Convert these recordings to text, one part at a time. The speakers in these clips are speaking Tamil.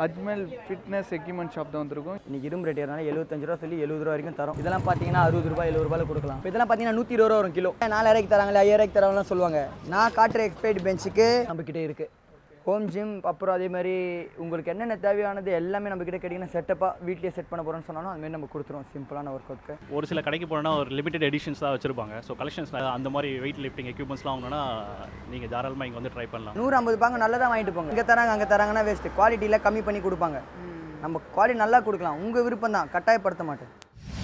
அஜ்மல் ஃபிட்னஸ் எக்யூப்மெண்ட் ஷாப் தான் வந்திருக்கோம் இன்னைக்கு இரும்பு ரேட் ஏறினால எழுபத்தஞ்சு ரூபா சொல்லி எழுபது ரூபா வரைக்கும் தரும் இதெல்லாம் பார்த்தீங்கன்னா அறுபது ரூபாய் எழுபது ரூபாயில் கொடுக்கலாம் இப்போ இதெல்லாம் பார்த்தீங்கன்னா நூற்றி இருபது ரூபா வரும் கிலோ நாலாயிரூபாய்க்கு தராங்களே ஐயாயிரூபாய்க்கு தராங்கலாம் சொல்லுவாங்க நான் காட்டுற எக்ஸ்பைட் பெஞ்சுக்கு நம்ம கிட்டே இருக்கு ஹோம் ஜிம் அப்புறம் அதே மாதிரி உங்களுக்கு என்னென்ன தேவையானது எல்லாமே நம்ம கிட்ட கேட்டிங்கன்னா செட்டப்பாக வீட்லேயே செட் பண்ண போகிறோம்னு சொன்னாலும் அதுமாரி நம்ம கொடுத்துருவோம் சிம்பிளான ஒர்க் அவுட்க்கு ஒரு சில கடைக்கு போனோன்னா ஒரு லிமிடெட் எடிஷன்ஸ் தான் வச்சிருப்பாங்க ஸோ கலெக்ஷன்ஸ் அந்த மாதிரி வெயிட் லிஃப்டிங் எக்யூப்மெண்ட்ஸ்லாம் வாங்கினா நீங்கள் தாராளமாக இங்கே வந்து ட்ரை பண்ணலாம் நூறு ஐம்பது பாங்க நல்லதாக வாங்கிட்டு போங்க இங்கே தராங்க அங்கே தராங்கன்னா வேஸ்ட்டு குவாலிட்டியில் கம்மி பண்ணி கொடுப்பாங்க நம்ம குவாலிட்டி நல்லா கொடுக்கலாம் உங்கள் விருப்பம் தான் கட்டாயப்படுத்த மாட்டேன்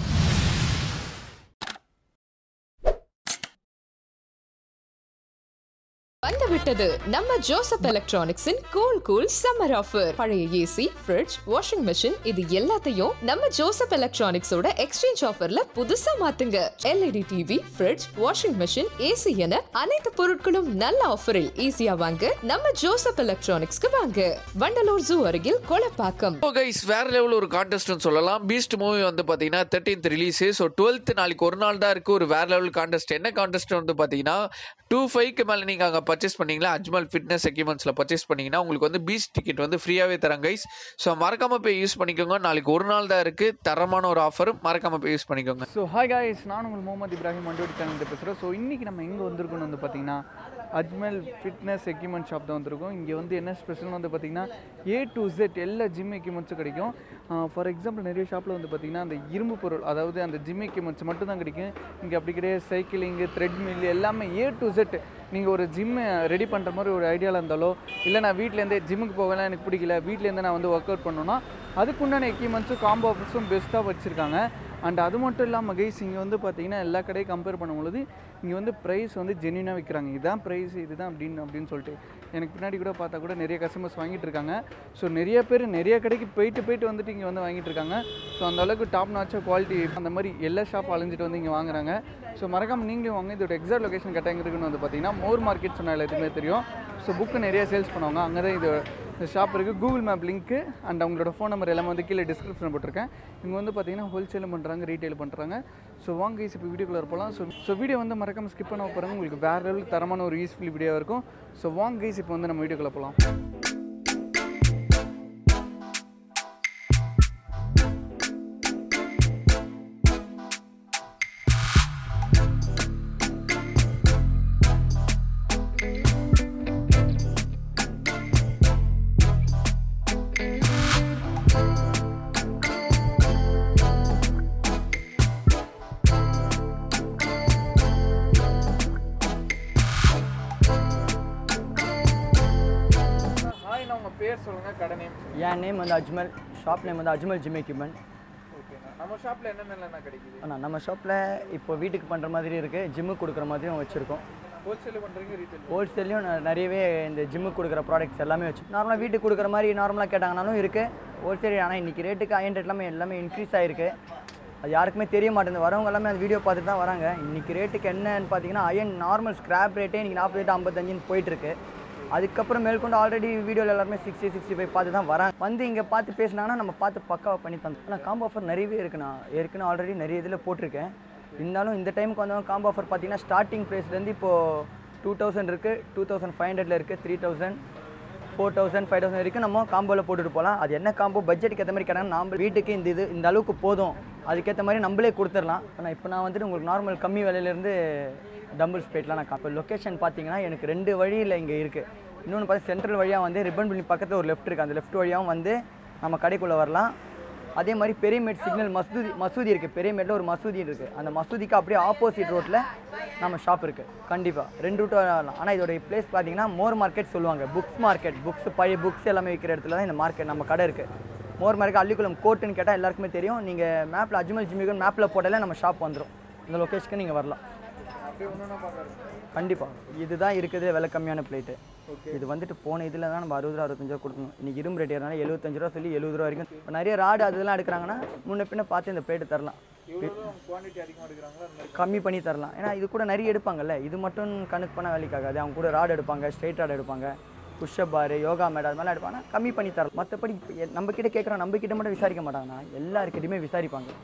வந்துவிட்டது நம்ம ஜோசப் எலக்ட்ரானிக்ஸின் கூல் கூல் சம்மர் ஆஃபர் பழைய ஏசி ஃப்ரிட்ஜ் வாஷிங் மெஷின் இது எல்லாத்தையும் நம்ம ஜோசப் எலக்ட்ரானிக்ஸோட எக்ஸ்சேஞ்ச் ஆஃபர்ல புதுசா மாத்துங்க LED TV fridge washing machine AC என அனைத்து பொருட்களும் நல்ல ஆஃபரில் ஈஸியா வாங்க நம்ம ஜோசப் எலக்ட்ரானிக்ஸ்க்கு வாங்க வண்டலூர் ஜூ அருகில் கொளப்பாக்கம் ஸோ கைஸ் வேற லெவலில் ஒரு கான்டெஸ்ட்னு சொல்லலாம் பீஸ்ட் மூவி வந்து பார்த்தீங்கன்னா தேர்ட்டீன்த் ரிலீஸ் ஸோ டுவெல்த் நாளைக்கு ஒரு நாள் தான் இருக்குது ஒரு வேற லெவல் கான்டெஸ்ட் என்ன கான்டெஸ்ட் வந்து பார்த்தீங்கன்னா டூ ஃபைவ்க்கு மேலே நீங்கள் அங்கே பர்ச்சேஸ் பண்ணீங்களா அஜ்மல் ஃபிட்னஸ் எக்யூப்மெண்ட்ஸில் பர்ச்சேஸ் பண்ணீங்கன்னா உங்களுக்கு வந்து பீஸ்ட் டிக்கெட் வந்து ஃப்ரீயாகவே தராங்க கைஸ் ஸோ மறக்காமல் போய் யூஸ் பண்ணிக்கோங்க நாளைக்கு ஒரு நாள் தான் இருக்குது தரமான ஒரு ஆஃபர் மறக்காமல் போய் யூஸ் பண்ணிக்கோங்க ஸோ ஹாய் காய்ஸ் நான் உங்கள் முகமது இப்ராஹிம் மண்டோடி சேனல் பேசுகிறேன் ஸோ இன்றைக்கி நம்ம எங்கே வந்திருக்கோம்னு வந்து பார்த்தீங்கன்னா அஜ்மல் ஃபிட்னஸ் எக்யூப்மெண்ட் ஷாப் தான் வந்திருக்கோம் இங்கே வந்து என்ன ஸ்பெஷல்னு வந்து பார்த்தீங்கன்னா ஏ டு Z எல்லா ஜிம் எக்யூப்மெண்ட்ஸும் கிடைக்கும் ஃபார் எக்ஸாம்பிள் நிறைய ஷாப்பில் வந்து பார்த்தீங்கன்னா அந்த இரும்பு பொருள் அதாவது அந்த ஜிம் எக்யூப்மெண்ட்ஸ் மட்டும் தான் கிடைக்கும் இங்கே அப்படி கிடையாது சைக்கிளிங்கு த்ரெட்மில் எல்லாமே ஏ டு Z நீங்கள் ஒரு ஜிம் ரெடி பண்ணுற மாதிரி ஒரு ஐடியாவில் இருந்தாலோ இல்லை நான் வீட்டிலேருந்தே ஜிம்முக்கு போகலாம் எனக்கு பிடிக்கல வீட்டிலேருந்து நான் வந்து ஒர்க் அவுட் பண்ணணும்னா அதுக்குண்டான எக்யூப்மெண்ட்ஸும் காம்போ ஆஃபர்ஸும் பெஸ்ட்டாக வச்சுருக்காங்க அண்ட் அது மட்டும் இல்லாமல் கைஸ் இங்கே வந்து பார்த்தீங்கன்னா எல்லா கடையும் கம்பேர் பண்ணும்பொழுது இங்கே வந்து ப்ரைஸ் வந்து ஜென்யூனாக விற்கிறாங்க இதுதான் ப்ரைஸ் இதுதான் அப்படின்னு அப்படின்னு சொல்லிட்டு எனக்கு பின்னாடி கூட பார்த்தா கூட நிறைய கஸ்டமர்ஸ் வாங்கிட்டு இருக்காங்க ஸோ நிறைய பேர் நிறைய கடைக்கு போயிட்டு போயிட்டு வந்துட்டு இங்கே வந்து வாங்கிட்டு இருக்காங்க ஸோ அந்த அளவுக்கு டாப் நாச்சா குவாலிட்டி அந்த மாதிரி எல்லா ஷாப் அலைஞ்சிட்டு வந்து இங்கே வாங்குறாங்க ஸோ மறக்காமல் நீங்களும் வாங்க இதோட எக்ஸாக்ட் லொகேஷன் கரெக்டாக எங்க இருக்குன்னு வந்து பார்த்தீங்கன்னா மோர் மார்க்கெட் சொன்னால் எதுவுமே தெரியும் ஸோ புக்கு நிறைய சேல்ஸ் பண்ணுவாங்க அங்கே தான் இது இந்த ஷாப் இருக்குது கூகுள் மேப் லிங்க்கு அண்ட் அவங்களோட ஃபோன் நம்பர் எல்லாமே வந்து கீழே டிஸ்கிரிப்ஷன் போட்டிருக்கேன் இங்கே வந்து பார்த்தீங்கன்னா ஹோல்சேலும் பண்ணுறாங்க ரீட்டைல் பண்ணுறாங்க ஸோ வாங்க guys இப்போ வீடியோக்குள்ளே போகலாம் ஸோ ஸோ வீடியோ வந்து மறக்காம ஸ்கிப் பண்ண போகிறாங்க உங்களுக்கு வேறு லெவலுக்கு தரமான ஒரு யூஸ்ஃபுல் வீடியோவாக இருக்கும் ஸோ வாங்க guys இப்போ வந்து நம்ம வீடியோக்குள்ளே போகலாம் ஹாய் நான் உங்கள் பேர் சொல்லுங்கள் கடை நேம் என் நேம் வந்து அஜ்மல் ஷாப் நேம் வந்து அஜ்மல் ஜிம் எக்யூப்மெண்ட் ஓகேண்ணா நம்ம ஷாப்பில் என்னென்னலாம் கிடைக்குது ஆனால் நம்ம ஷாப்பில் இப்போ வீட்டுக்கு பண்ணுற மாதிரி இருக்குது ஜிம்முக்கு கொடுக்குற மாதிரியும் வச்சுருக்கோம் ஹோல்சேல் பண்ணுறீங்க ரீட்டைல் ஹோல்சேல்லையும் ந- நிறையவே இந்த ஜிம்முக்கு கொடுக்குற ப்ராடக்ட்ஸ் எல்லாமே வச்சு நார்மலாக வீட்டுக்கு கொடுக்குற மாதிரி நார்மலாக கேட்டாங்கனாலும் இருக்குது ஹோல்சேல் ஆனால் இன்றைக்கி ரேட்டுக்கு அயன் ரேட் எல்லாமே எல்லாமே இன்க்ரீஸ் ஆகிருக்கு அது யாருக்குமே தெரிய மாட்டேங்குது வரவங்க எல்லாமே அந்த வீடியோ பார்த்துட்டு தான் வராங்க இன்றைக்கி ரேட்டுக்கு என்னன்னு பார்த்தீங்கன்னா அயன் நார்மல் ஸ்கிராப் ரேட்டே இன்றைக்கி நாற்பத்தெட்டு ஐம்பத்தஞ்சுன்னு போயிட்டுருக்கு அதுக்கப்புறம் மேற்கொண்டு ஆல்ரெடி வீடியோவில் எல்லாருமே சிக்ஸ்டி சிக்ஸ்டி ஃபைவ் பார்த்து தான் வராங்க வந்து இங்கே பார்த்து பேசினாங்கன்னா நம்ம பார்த்து பக்காவாக பண்ணி தந்தோம் ஆனால் காம்போ ஆஃபர் நிறையவே இருக்குண்ணா ஏற்கனவே ஆல்ரெடி நிறைய இதில் போட்டிருக்கேன் இருந்தாலும் இந்த டைமுக்கு வந்தவங்க காம்போ ஆஃபர் பார்த்தீங்கன்னா ஸ்டார்டிங் ப்ரைஸ்லேருந்து இப்போது டூ தௌசண்ட் இருக்குது டூ தௌசண்ட் ஃபைவ் ஹண்ட்ரட்ல இருக்குது three thousand four thousand five thousand வரைக்கும் நம்ம காம்போவில் போட்டுட்டு போகலாம் அது என்ன காம்போ பட்ஜெட்டுக்கு ஏற்ற மாதிரி கேட்டாங்க நம்ம வீட்டுக்கு இந்த இது இந்த அளவுக்கு போதும் அதுக்கேற்ற மாதிரி நம்மளே கொடுத்துடலாம் ஆனால் இப்போ நான் வந்துட்டு உங்களுக்கு நார்மல் கம்மி விலையிலேருந்து டம்பிள்ஸ் போயிட்டலாம் நான் இப்போ லொக்கேஷன் பார்த்தீங்கன்னா எனக்கு ரெண்டு வழியில் இங்கே இருக்குது இன்னொன்று பார்த்து சென்ட்ரல் வழியாக வந்து ரிப்பன் பில்டிங் பக்கத்தில் ஒரு லெஃப்ட் இருக்குது அந்த லெஃப்ட் வழியாகவும் வந்து நம்ம கடைக்குள்ளே வரலாம் அதே மாதிரி பெரியமேட் சிக்னல் மசூதி மசூதி இருக்குது பெரியமேட்டில் ஒரு மசூதி இருக்குது அந்த மசூதிக்கு அப்படியே ஆப்போசிட் ரோட்டில் நம்ம ஷாப் இருக்குது கண்டிப்பாக ரெண்டு ரூட் வரலாம் ஆனால் இதோட பிளேஸ் பார்த்தீங்கன்னா மோர் மார்க்கெட் சொல்லுவாங்க புக்ஸ் மார்க்கெட் புக்ஸ் பழைய புக்ஸ் எல்லாமே விற்கிற இடத்துல தான் இந்த மார்க்கெட் நம்ம கடை இருக்குது மோர் மார்க்கெட் அள்ளிக்குளம் கோர்ட்டுன்னு கேட்டால் எல்லாருக்குமே தெரியும் நீங்கள் மேப்பில் அஜ்மல் ஜிமிகன் மேப்பில் போட்டாலே நம்ம ஷாப் வந்துடும் இந்த லொக்கேஷனுக்கு நீங்கள் வரலாம் அப்படியே ஒன்று பார்க்குறேன் கண்டிப்பாக இதுதான் இருக்குது விலை கம்மியான பிளேட்டு இது வந்துட்டு போன இதில் தான் நம்ம அறுபது ரூபா அறுபத்தஞ்சு ரூபா கொடுக்கணும் இன்னைக்கு இரும்பு ரேட் ஏறினால எழுபத்தஞ்சு ரூபா சொல்லி எழுபது ரூபா வரைக்கும் இப்போ நிறைய ராடு அதெல்லாம் எடுக்கிறாங்கன்னா முன்ன பின்ன பார்த்து இந்த பிளேட்டு தரலாம் எவ்வளோ குவான்டிட்டி அதிகமாக எடுக்கிறாங்களோ அந்த மாதிரி கம்மி பண்ணி தரலாம் ஏன்னா இது கூட நிறைய எடுப்பாங்கல்ல இது மட்டும் கணக்கு பண்ண வேலைக்காகாது அவங்க கூட ராடு எடுப்பாங்க ஸ்ட்ரெயிட் ராடு எடுப்பாங்க புஷ்அப் பார் யோகா மேட் அது மாதிரிலாம் எடுப்பாங்கன்னா கம்மி பண்ணி தரலாம் மற்றபடி நம்ம கிட்ட கேட்குறோம் நம்ம கிட்ட மட்டும் விசாரிக்க மாட்டாங்கண்ணா எல்லாருக்கிட்டையுமே விசாரிப்பாங்க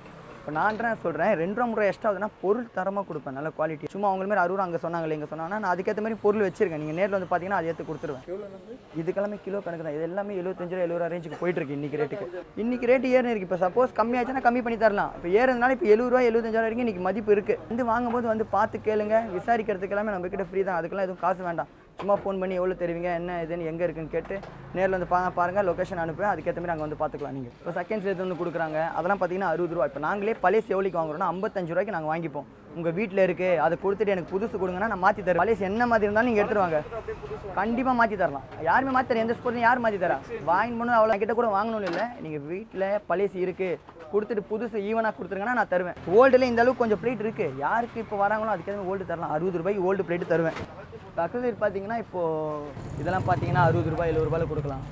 இப்போ நான் என்ன சொல்கிறேன் ரெண்டு ரூபா மூணு ரூபா எக்ஸ்ட்ரா ஆகுதுன்னா பொருள் தரமாக கொடுப்பேன் நல்ல குவாலிட்டி சும்மா அவங்க மாதிரி அறுபது ரூபா அங்கே சொன்னாங்களே இங்கே சொன்னாங்கன்னா நான் அதுக்கேற்ற மாதிரி பொருள் வச்சிருக்கேன் நீங்கள் நேரில் வந்து பார்த்தீங்கன்னா அதை ஏற்று கொடுத்துருவேன் இதுக்கெல்லாமே கிலோ கணக்கு தான் இது எல்லாமே எழுபத்தஞ்சு ரூபா எழுபது ரூபா ரேஞ்சுக்கு போயிட்டு இருக்கு இன்னைக்கு ரேட்டுக்கு இன்னைக்கு ரேட்டு ஏறி இருக்கு இப்போ சப்போஸ் கம்மியாச்சுன்னா கம்மி பண்ணி தரலாம் இப்போ ஏறதுனால இப்போ எழுபது ரூபா எழுபத்தஞ்சு ரூபா வரைக்கும் இன்னைக்கு மதிப்பு இருக்கு வந்து வாங்கும்போது வந்து பார்த்து கேளுங்க விசாரிக்கிறதுக்கு எல்லாமே நம்ம கிட்ட ஃப்ரீ தான் அதுக்கெல்லாம் எதுவும் காசு வேண்டாம் சும்மா ஃபோன் பண்ணி எவ்வளோ தருவீங்க என்ன இதுன்னு எங்கே இருக்குன்னு கேட்டு நேரில் வந்து பா பாருங்க லொக்கேஷன் அனுப்புவேன் அதுக்கேற்ற மாதிரி அங்கே வந்து பார்த்துக்கலாம் நீங்கள் இப்போ செகண்ட்ஸ் எடுத்து வந்து கொடுக்குறாங்க அதெல்லாம் பார்த்தீங்கன்னா அறுபது ரூபா இப்போ நாங்களே பழைய எவ்வளோக்கு வாங்குறோம்னா ஐம்பத்தஞ்சு ரூபாய்க்கு நாங்கள் வாங்கிப்போம் உங்கள் வீட்டில் இருக்குது அதை கொடுத்துட்டு எனக்கு புதுசு கொடுங்கன்னா நான் மாற்றி தரேன் பழைய என்ன மாதிரி இருந்தாலும் நீங்கள் எடுத்துருவாங்க கண்டிப்பாக மாற்றி தரலாம் யாருமே மாற்றி தரேன் எந்த ஸ்போர்ட்லையும் யார் மாற்றி தரா வாங்கி போனால் அவ்வளோ கிட்ட கூட வாங்கணும்னு இல்லை நீங்கள் வீட்டில் பழைய இருக்குது கொடுத்துட்டு புதுசு ஈவனாக கொடுத்துருங்கன்னா நான் தருவேன் ஓல்டில் இந்த அளவுக்கு கொஞ்சம் பிளேட் இருக்குது யாருக்கு இப்போ வராங்களோ அதுக்கேற்ற ஓல்டு தரலாம் அறுபது ரூபாய்க்கு ஓல்டு பிளேட் தருவேன் அக்சசரி பார்த்தீங்கன்னா இப்போது இதெல்லாம் பார்த்தீங்கன்னா அறுபது ரூபாய் எழுபது ரூபாயில் கொடுக்கலாம்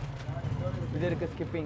இது இருக்குது ஸ்கிப்பிங்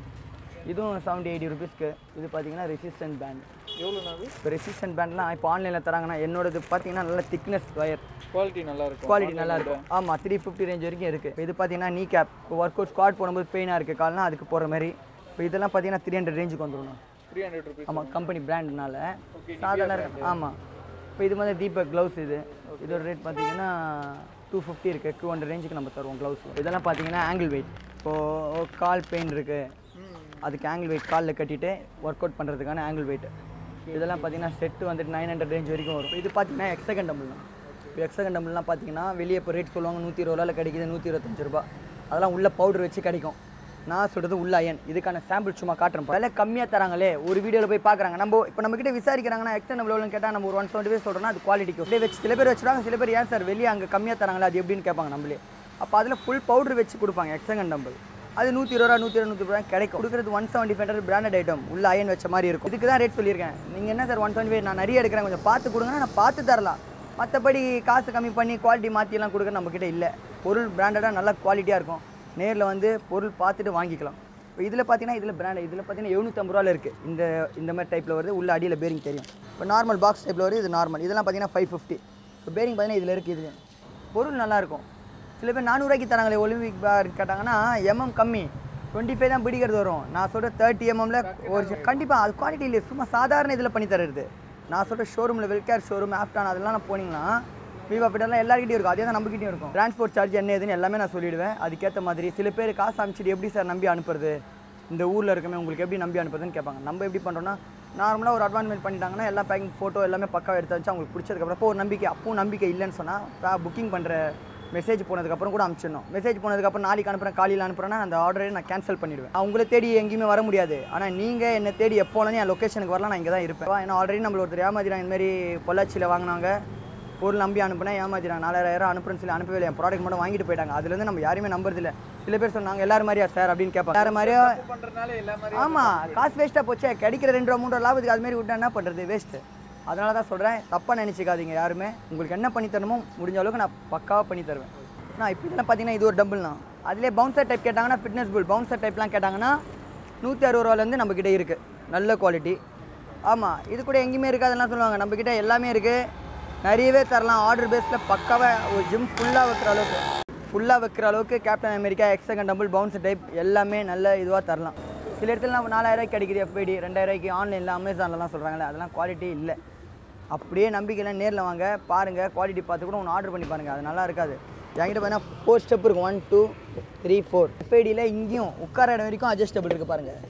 இதுவும் செவன்ட்டி எயிட்டி ருபீஸ்க்கு இது பார்த்தீங்கன்னா ரெசிஸ்டன்ட் பேண்ட் எவ்வளோனாது இப்போ ரெசிஸ்டன்ட் பேண்ட்லாம் இப்போ ஆன்லைனில் தராங்கன்னா என்னோடது பார்த்தீங்கன்னா நல்ல திக்னஸ் ஒயர் குவாலிட்டி நல்லா இருக்கும் குவாலிட்டி நல்லா இருக்கும் ஆமாம் த்ரீ ஃபிஃப்டி ரேஞ்ச் வரைக்கும் இருக்குது இது பார்த்தீங்கன்னா நீ கேப் இப்போ ஒர்க் அவுட் ஸ்குவாட் போடும்போது பெயினாக இருக்குது கால்னா அதுக்கு போகிற மாதிரி இப்போ இதெல்லாம் பார்த்தீங்கன்னா த்ரீ ஹண்ட்ரட் ரேஞ்சுக்கு வந்துடும் த்ரீ ஹண்ட்ரட் ருபீஸ் ஆமாம் கம்பெனி பிராண்ட்னால சாதாரண இருக்கு ஆமாம் இப்போ இது மாதிரி தீபக் க்ளவுஸ் இது இதோட ரேட் பார்த்தீங்கன்னா டூ ஃபிஃப்டி இருக்குது டூ ஹண்ட்ரட் ரேஞ்சுக்கு நம்ம தருவோம் க்ளவுஸ் இதெல்லாம் பார்த்தீங்கன்னா ஆங்கிள் வெயிட் இப்போது கால் பெயின் இருக்குது அதுக்கு ஆங்கிள் வெயிட் காலில் கட்டிட்டு ஒர்க் அவுட் பண்ணுறதுக்கான ஆங்கிள் வெயிட் இதெல்லாம் பார்த்தீங்கன்னா செட்டு வந்துட்டு நைன் ஹண்ட்ரட் ரேஞ்ச் வரைக்கும் வரும் இது பார்த்தீங்கன்னா எக்ஸகன் டம்பிள் தான் இப்போ எக்ஸகன் டம்பிள்லாம் பார்த்தீங்கன்னா வெளியே இப்போ ரேட் சொல்லுவாங்க நூற்றி இருபது ரூபாயில் கிடைக்குது நூற்றி இருபத்தஞ்சு ரூபா அதெல்லாம் உள்ள பவுடர் வச்சு கிடைக்கும் நான் சொல்கிறது உள்ள அயன் இதுக்கான சாம்பிள் சும்மா காட்டுறேன் விலை கம்மியாக தராங்களே ஒரு வீடியோவில் போய் பார்க்குறாங்க நம்ம இப்போ நம்ம கிட்ட விசாரிக்கிறாங்கன்னா எக்ஸ்டன் எவ்வளோன்னு கேட்டால் நம்ம ஒரு ஒன் செவன்ட்டி ஃபைவ் சொல்கிறோம்னா அது குவாலிட்டிக்கு அப்படியே வச்சு சில பேர் வச்சுருவாங்க சில பேர் ஏன் சார் வெளியே அங்கே கம்மியாக தராங்களே அது எப்படின்னு கேட்பாங்க நம்மளே அப்போ அதில் ஃபுல் பவுடர் வச்சு கொடுப்பாங்க எக்ஸகன் டம்பிள் அது நூற்றி இருபது ரூபா நூற்றி இருபது நூற்றி ரூபா கிடைக்கும் கொடுக்குறது one seventy five branded item உள்ள அயன் வச்ச மாதிரி இருக்கும் இதுக்கு தான் ரேட் சொல்லியிருக்கேன் நீங்கள் என்ன சார் ஒன் செவன்ட்டி ஃபைவ் நான் நிறைய எடுக்கிறேன் கொஞ்சம் பார்த்து கொடுங்கன்னா நான் பார்த்து தரலாம் மற்றபடி காசு கம்மி பண்ணி குவாலிட்டி மாற்றிலாம் கொடுக்க நம்மக்கிட்ட இல்லை பொருள் பிராண்டடாக நல்லா குவாலிட்டியாக இருக்கும் நேரில் வந்து பொருள் பார்த்துட்டு வாங்கிக்கலாம் இப்போ இதில் பார்த்தீங்கன்னா இதில் பிராண்ட் இதில் பார்த்தீங்கன்னா எழுநூற்றம்பது ரூபாயில் இருக்குது இந்த இந்த மாதிரி டைப்பில் வருது உள்ள அடியில் பேரிங் தெரியும் இப்போ நார்மல் பாக்ஸ் டைப்பில் வருது இது நார்மல் இதெல்லாம் பார்த்தீங்கன்னா ஃபைவ் ஃபிஃப்டி இப்போ பேரிங் பார்த்தீங்கன்னா இதில் இருக்குது இதுலேயும் பொருள் நல்லாயிருக்கும் சில பேர் நானூறுவாய்க்கு தராங்களே ஒலிம்பிக் பார் கேட்டாங்கன்னா எம்எம் கம்மி டுவெண்ட்டி ஃபைவ் தான் பிடிக்கிறது வரும் நான் சொல்கிற தேர்ட்டி எம்எம்ல ஒரு கண்டிப்பாக அது குவாலிட்டி இல்லை சும்மா சாதாரண இதில் பண்ணி தருது நான் சொல்கிற ஷோரூமில் வெல்கேர் ஷோரூம் ஆப்டான் அதெல்லாம் நான் போனீங்கன்னா விவா ஃபிட்டெல்லாம் எல்லாருக்கிட்டையும் இருக்கும் அதே தான் நம்மகிட்டயும் இருக்கும் டிரான்ஸ்போர்ட் சார்ஜ் என்ன ஏதுன்னு எல்லாமே நான் சொல்லிடுவேன் அதுக்கேற்ற மாதிரி சில பேர் காசு அனுப்பிச்சிட்டு எப்படி சார் நம்பி அனுப்புறது இந்த ஊரில் இருக்கமே உங்களுக்கு எப்படி நம்பி அனுப்புறதுன்னு கேட்பாங்க நம்ம எப்படி பண்ணுறோம்னா நார்மலாக ஒரு அட்வான்ஸ்மெண்ட் பண்ணிட்டாங்கன்னா எல்லா பேக்கிங் ஃபோட்டோ எல்லாமே பக்காவாக எடுத்து வச்சு அவங்களுக்கு பிடிச்சதுக்கப்புறம் அப்போ ஒரு நம்பிக்கை அப்பவும் நம்பிக்கை இல்லைன்னு சொன்னால் புக்கிங் பண்ணுற மெசேஜ் போனதுக்கப்புறம் கூட அனுப்பிச்சிடணும் மெசேஜ் போனதுக்கப்புறம் நாளைக்கு அனுப்புகிறேன் காலையில் அனுப்புறேன்னா அந்த ஆர்டரை நான் கேன்சல் பண்ணிடுவேன் நான் உங்களை தேடி எங்கேயுமே வர முடியாது ஆனால் நீங்கள் என்னை தேடி எப்போனாலும் என் லொக்கேஷனுக்கு வரலாம் நான் இங்கே தான் இருப்பேன் ஏன்னா ஆல்ரெடி நம்மள ஒருத்தர் ஏமாத்திராங்க இந்த மாதிரி பொள்ளாச்சியில் வாங்கினாங்க பொருள் நம்பி அனுப்புனேன் ஏமாத்திராங்க நாலாயிரம் அனுப்புறேன்னு சொல்லி அனுப்பவே இல்லை என் ப்ராடக்ட் மட்டும் வாங்கிட்டு போயிட்டாங்க அதுலேருந்து நம்ம யாருமே நம்புறதில்ல சில பேர் சொன்னாங்க எல்லாரும் மாதிரியா சார் அப்படின்னு கேட்பாங்க எல்லாரும் மாதிரியா பண்ணுறதுனால எல்லா மாதிரி ஆமாம் காசு வேஸ்ட்டாக போச்சே கிடைக்கிற ரெண்டு ரூபா மூணு ரூபா லாபத்துக்கு அது மாதிரி விட்டா என்ன பண்ணுறது வேஸ்ட்டு அதனால தான் சொல்கிறேன் தப்பாக நினச்சிக்காதீங்க யாருமே உங்களுக்கு என்ன பண்ணி தரணுமோ முடிஞ்ச அளவுக்கு நான் பக்காவாக பண்ணி தருவேன் நான் இப்போ இதெல்லாம் பார்த்தீங்கன்னா இது ஒரு டபுள்னா அதிலே பவுன்சர் டைப் கேட்டாங்கன்னா ஃபிட்னஸ் புல் பவுன்சர் டைப்லாம் கேட்டாங்கன்னா நூற்றி அறுபது ரூபாலேருந்து நம்மக்கிட்ட இருக்குது நல்ல குவாலிட்டி ஆமாம் இது கூட எங்கேயுமே இருக்காதுலாம் சொல்லுவாங்க நம்மக்கிட்ட எல்லாமே இருக்குது நிறையவே தரலாம் ஆர்டர் பேஸில் பக்காவாக ஒரு ஜிம் ஃபுல்லாக வைக்கிற அளவுக்கு ஃபுல்லாக வைக்கிற அளவுக்கு captain America hexagon double bounce type எல்லாமே நல்ல இதுவாக தரலாம் சில இடத்துல நம்ம நாலாயிரம் கிடைக்குது எஃப்ஐடி ரெண்டாயிரூவாய்க்கு ஆன்லைனில் அமேசான்லலாம் சொல்கிறாங்களே அதெல்லாம் குவாலிட்டி இல்லை அப்படியே நம்பிக்கையில் நேரில் வாங்க பாருங்கள் குவாலிட்டி பார்த்து கூட ஒன்று ஆர்டர் பண்ணி பாருங்கள் அது நல்லா இருக்காது என்கிட்ட பார்த்தீங்கன்னா ஃபோர் ஸ்டெப் இருக்கும் ஒன் டூ த்ரீ ஃபோர் எஃப்ஐடியில் இங்கேயும் உட்கார இடம் வரைக்கும் அட்ஜஸ்டபிள் இருக்குது பாருங்கள்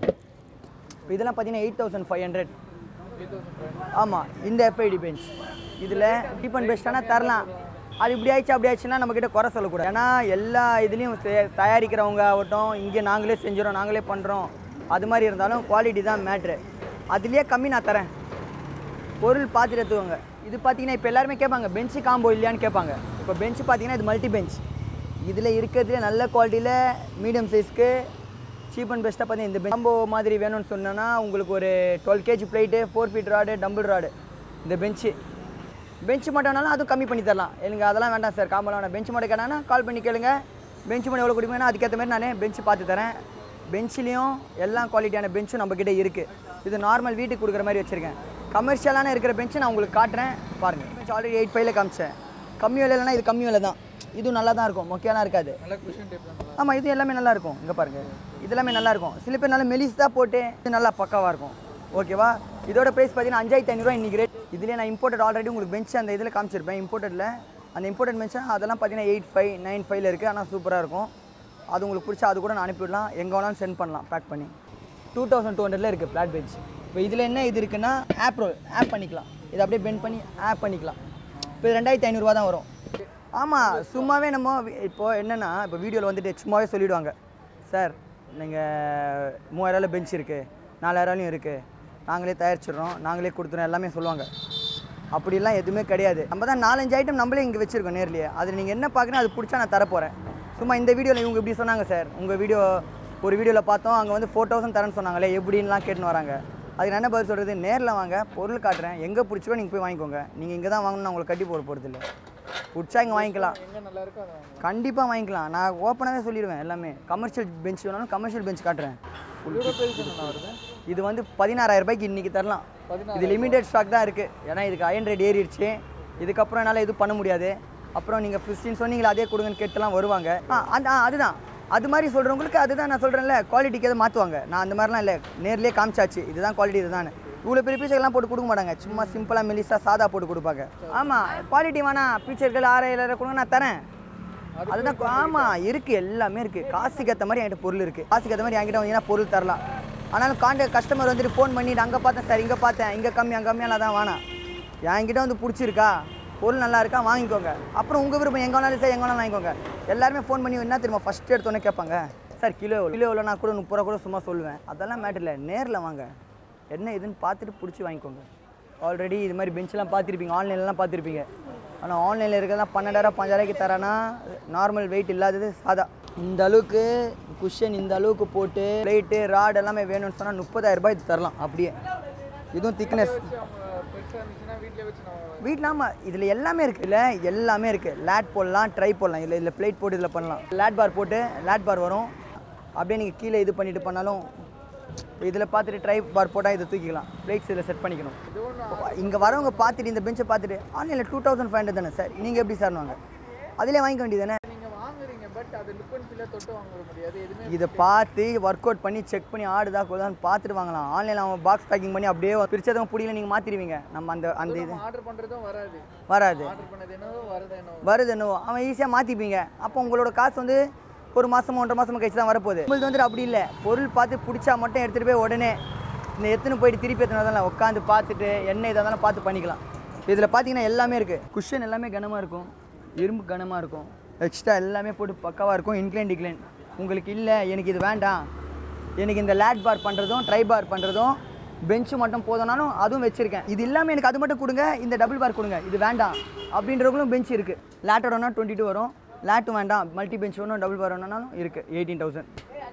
இப்போ இதெல்லாம் பார்த்தீங்கன்னா எயிட் தௌசண்ட் ஃபைவ் ஹண்ட்ரட் ஆமாம் இந்த எஃப்ஐடி பெஞ்ச் இதில் சீப் அண்ட் பெஸ்ட்டானா தரலாம் அது இப்படி ஆயிடுச்சு அப்படி ஆயிடுச்சுன்னா நம்மக்கிட்ட குறை சொல்லக்கூடாது ஏன்னா எல்லா இதுலேயும் தயாரிக்கிறவங்க ஆகட்டும் இங்கே நாங்களே செஞ்சுறோம் நாங்களே பண்ணுறோம் அது மாதிரி இருந்தாலும் குவாலிட்டி தான் மேட்ரு அதுலேயே கம்மி நான் தரேன் பொருள் பார்த்துட்டு எடுத்துக்கோங்க இது பார்த்தீங்கன்னா இப்போ எல்லாருமே கேட்பாங்க பெஞ்சு காம்போ இல்லையான்னு கேட்பாங்க இப்போ பெஞ்ச் பார்த்தீங்கன்னா இது மல்டி பெஞ்ச் இதில் இருக்கிறதுலே நல்ல குவாலிட்டியில் மீடியம் சைஸ்க்கு சீப் அண்ட் பெஸ்ட்டாக பார்த்தீங்கன்னா இந்த பெஞ்ச் காம்போ மாதிரி வேணும்னு சொன்னேன்னா உங்களுக்கு ஒரு twelve KG plate four feet rod dumbbell rod இந்த பெஞ்சு பெஞ்சு மட்டும்னாலும் அதுவும் கம்மி பண்ணி தரலாம் எனக்கு அதெல்லாம் வேண்டாம் சார் காம்பெல்லாம் வேண்டாம் பெஞ்சு மட்டும் கேட்டாங்கன்னா கால் பண்ணி கேளுங்க பெஞ்சு மட்டும் எவ்வளோ கொடுப்பீங்கன்னா அதுக்கேற்ற மாதிரி நானே பெஞ்சு பார்த்து தரேன் பெஞ்சிலையும் எல்லா குவாலிட்டியான பெஞ்சும் நம்மக்கிட்ட இருக்குது இது நார்மல் வீட்டுக்கு கொடுக்குற மாதிரி வச்சுருக்கேன் கமர்ஷியலான இருக்கிற பெஞ்சு நான் உங்களுக்கு காட்டுறேன் பாருங்கள் பெஞ்ச் ஆல்ரெடி எயிட் ஃபைவ்ல காமிச்சேன் கம்மி விலையிலனா இது கம்மி விலை தான் இதுவும் நல்லா தான் இருக்கும் மொக்கையெல்லாம் இருக்காது நல்லா குஷன் டைப் தான் நல்லா ஆமாம் இது எல்லாமே நல்லா இருக்கும் இங்கே பாருங்கள் இது எல்லாமே நல்லா இருக்கும் சில பேர் நல்லா மெலிஸ் தான் போட்டு இது நல்லா பக்காவாக இருக்கும் ஓகேவா இதோட ப்ரைஸ் பார்த்தீங்கன்னா அஞ்சாயிரத்தி ஐநூறுரூவா இன்றைக்கி ரேட் இதுலேயே நான் இம்போர்ட்டட் ஆல்ரெடி உங்களுக்கு பெஞ்ச் அந்த இதில் காமிச்சிருப்பேன் இம்போர்ட்டடில் அந்த இம்போர்ட்டட் பெஞ்ச் அதெல்லாம் பார்த்தீங்கன்னா எயிட் ஃபைவ் நைன் ஃபைவ்ல இருக்குது ஆனால் சூப்பராக இருக்கும் அது உங்களுக்கு பிடிச்சா அது கூட நான் அனுப்பிவிடலாம் எங்கே வேணாலும் சென்ட் பண்ணலாம் பேக் பண்ணி டூ தௌசண்ட் டூ ஹண்ட்ரட்ல இருக்குது ஃப்ளாட் பெஞ்ச் இப்போ இதில் என்ன இது இருக்குன்னா ஆப் ரோல் ஆப் பண்ணிக்கலாம் இதை அப்படியே பெண்ட் பண்ணி ஆப் பண்ணிக்கலாம் இப்போ இது ரெண்டாயிரத்தி ஐநூறுரூவா தான் வரும் ஆமாம் சும்மாவே நம்ம வி- இப்போ என்னென்னா இப்போ வீடியோவில் வந்துட்டு சும்மாவே சொல்லிவிடுவாங்க சார் நீங்கள் மூவாயிரரூவா பெஞ்ச் இருக்குது நாலாயிரரூவாலையும் இருக்குது நாங்களே தயாரிச்சிடுறோம் நாங்களே கொடுத்துறோம் எல்லாமே சொல்லுவாங்க அப்படிலாம் எதுவுமே கிடையாது நம்ம தான் நாலஞ்சு ஐட்டம் நம்மளே இங்கே வச்சுருக்கோம் நேர்லேயே அதில் நீங்கள் என்ன பார்க்குறீங்க அது பிடிச்சா நான் தரப்போகிறேன் சும்மா இந்த வீடியோவில் இவங்க இப்படி சொன்னாங்க சார் உங்கள் வீடியோ ஒரு வீடியோவில் பார்த்தோம் அங்கே வந்து ஃபோர் தௌசண்ட் தரேன்னு சொன்னாங்களே எப்படின்லாம் கேட்டுன்னு வராங்க அதுக்கு நான் என்ன பதில் சொல்கிறது நேரில் வாங்க பொருள் காட்டுறேன் எங்கே பிடிச்சோ நீங்கள் போய் வாங்கிக்கோங்க நீங்கள் இங்கே தான் வாங்கணும் நான் உங்களை கட்டி போட போகிறது இல்லை பிடிச்சா இங்கே வாங்கிக்கலாம் எங்கே நல்லா இருக்கோ அதை வாங்கலாம் கண்டிப்பாக வாங்கிக்கலாம் நான் ஓப்பனாகவே சொல்லிடுவேன் எல்லாமே கமர்ஷியல் பெஞ்ச் வேணாலும் கமர்ஷியல் பெஞ்ச் காட்டுறேன் இதோட ப்ரைஸ் என்ன வருது இது வந்து பதினாறாயிரம் ரூபாய்க்கு இன்றைக்கி தரலாம் இது லிமிடெட் ஸ்டாக் தான் இருக்குது ஏன்னா இதுக்கு அயன் ரேட் ஏறிடுச்சு இதுக்கப்புறம் என்னால் எதுவும் பண்ண முடியாது அப்புறம் நீங்கள் ஃபிஃப்டின் சொன்னீங்களா அதே கொடுங்கன்னு கேட்டுலாம் வருவாங்க ஆ அந்த ஆ, அதுதான் அது மாதிரி சொல்கிறவங்களுக்கு அதுதான் நான் சொல்கிறேன்ல குவாலிட்டிக்கு எதை மாற்றுவாங்க நான் அந்த மாதிரிலாம் இல்லை நேர்லேயே காமிச்சாச்சு இதுதான் குவாலிட்டி இதுதான் இவ்வளோ பெரிய பீச்சர்லாம் போட்டு கொடுக்க மாட்டாங்க சும்மா சிம்பிளாக மெலிசா சாதா போட்டு கொடுப்பாங்க ஆமாம் குவாலிட்டி வேணாம் பீச்சர்கள் ஆறாயிரம் கொடுங்க நான் தரேன் அதுதான் கு- ஆமா இருக்கு எல்லாமே இருக்கு காசுக்கு ஏற்ற மாதிரி என்கிட்ட பொருள் இருக்கு காசுக்கு ஏற்ற மாதிரி என்கிட்ட வந்தீங்கன்னா பொருள் தரலாம் ஆனாலும் கான்டாக்ட் கஸ்டமர் வந்துட்டு ஃபோன் பண்ணிட்டு அங்கே பார்த்தேன் சார் இங்கே பார்த்தேன் இங்கே கம்மி அங்கே கம்மியாலாம் தான் வேணாம் என்கிட்ட வந்து பிடிச்சிருக்கா பொருள் நல்லா இருக்கா வாங்கிக்கோங்க அப்புறம் உங்கள் விருப்பம் எங்கே வேணாலும் சார் எங்கே வேணாலும் வாங்கிக்கோங்க எல்லாருமே ஃபோன் பண்ணி என்ன தெரியுமா ஃபஸ்ட் எடுத்தோன்னே கேட்பாங்க சார் கிலோ எவ்வளோ கிலோ எவ்வளோ நான் கூட முப்பது ரூபா கூட சும்மா சொல்லுவேன் அதெல்லாம் மேட்டர் இல்லை நேரில் வாங்க என்ன இதுன்னு பார்த்துட்டு பிடிச்சி வாங்கிக்கோங்க ஆல்ரெடி இது மாதிரி பெஞ்செலாம் பார்த்துருப்பீங்க ஆன்லைன்லலாம் பார்த்துருப்பீங்க ஆனால் ஆன்லைனில் இருக்கிறதெல்லாம் பன்னெண்டாயிரம் பஞ்சாயிரூபாய்க்கு தரேன்னா நார்மல் வெயிட் இல்லாதது சாதா இந்த அளவுக்கு குஷன் இந்த அளவுக்கு போட்டு லைட்டு ராட் எல்லாமே வேணும்னு சொன்னால் முப்பதாயிரம் ரூபாய் இது தரலாம் அப்படியே இதுவும் திக்னஸ் பெருசாக இருந்துச்சுன்னா வீட்டில் வச்சு நம்ம வீட்டில் ஆமாம் இதில் எல்லாமே இருக்குது இல்லை எல்லாமே இருக்குது லேட் போடலாம் ட்ரை போடலாம் இல்லை இதில் பிளேட் போட்டு இதில் பண்ணலாம் லேட் பார் போட்டு லேட் பார் வரும் அப்படியே நீங்கள் கீழே இது பண்ணிட்டு பண்ணாலும் இதில் பார்த்துட்டு ட்ரை பார் போட்டால் இதை தூக்கிக்கலாம் பிளேட்ஸ் இதில் செட் பண்ணிக்கணும் இங்கே வரவங்க பார்த்துட்டு இந்த பெஞ்சை பார்த்துட்டு ஆன்லைனில் டூ தௌசண்ட் ஃபைவ் ஹண்ட்ரட் தானே சார் நீங்கள் எப்படி சார் வாங்க அதிலே வாங்கிக்க வேண்டியது தானே நீங்கள் வாங்குறீங்க பட் அது லுக் அண்ட் ஃபீலாக தொட்டு வாங்க முடியாது எதுவுமே இதை பார்த்து ஒர்க் அவுட் பண்ணி செக் பண்ணி ஆடுதா கூடாதான்னு பார்த்துட்டு வாங்கலாம் ஆன்லைனில் அவன் பாக்ஸ் பேக்கிங் பண்ணி அப்படியே பிரிச்சதும் புடியில நீங்கள் மாற்றிடுவீங்க நம்ம அந்த அந்த இது ஆர்டர் பண்ணுறதும் வராது வராது ஆர்டர் பண்ணது என்னவோ வருது என்னவோ வருது என்னவோ அவன் ஈஸியாக மாற்றிப்பீங்க அப்போ உங்களோட காசு வந்து ஒரு மாதம் ஒன்றரை மாதம் கழிச்சு தான் வரப்போகுது உங்களுக்கு வந்துட்டு அப்படி இல்லை பொருள் பார்த்து பிடிச்சா மட்டும் எடுத்துகிட்டு போய் உடனே இந்த எத்தனை போயிட்டு திருப்பி எத்தனை தான் உட்காந்து பார்த்துட்டு என்ன இதாக இருந்தாலும் பார்த்து பண்ணிக்கலாம் இதில் பார்த்தீங்கன்னா எல்லாமே இருக்குது குஷன் எல்லாமே கனமாக இருக்கும் இரும்பு கனமாக இருக்கும் எக்ஸ்ட்ரா எல்லாமே போட்டு பக்காவாக இருக்கும் இன்க்ளைன் டிக்ளைன் உங்களுக்கு இல்லை எனக்கு இது வேண்டாம் எனக்கு இந்த லேட் பார் பண்ணுறதும் ட்ரை பார் பண்ணுறதும் பெஞ்சு மட்டும் போதும்னாலும் அதுவும் வச்சுருக்கேன் இது இல்லாமல் எனக்கு அது மட்டும் கொடுங்க இந்த டபுள் பார் கொடுங்க இது வேண்டாம் அப்படின்றவங்களும் பெஞ்ச் இருக்குது லேட்டோட ஒன்றா டுவெண்ட்டி டூ வரும் லேட்டு வேண்டாம் மல்டி பெஞ்ச் ஒன்றும் டபுள் பார் வேணும்னாலும் இருக்குது எயிட்டீன் தௌசண்ட்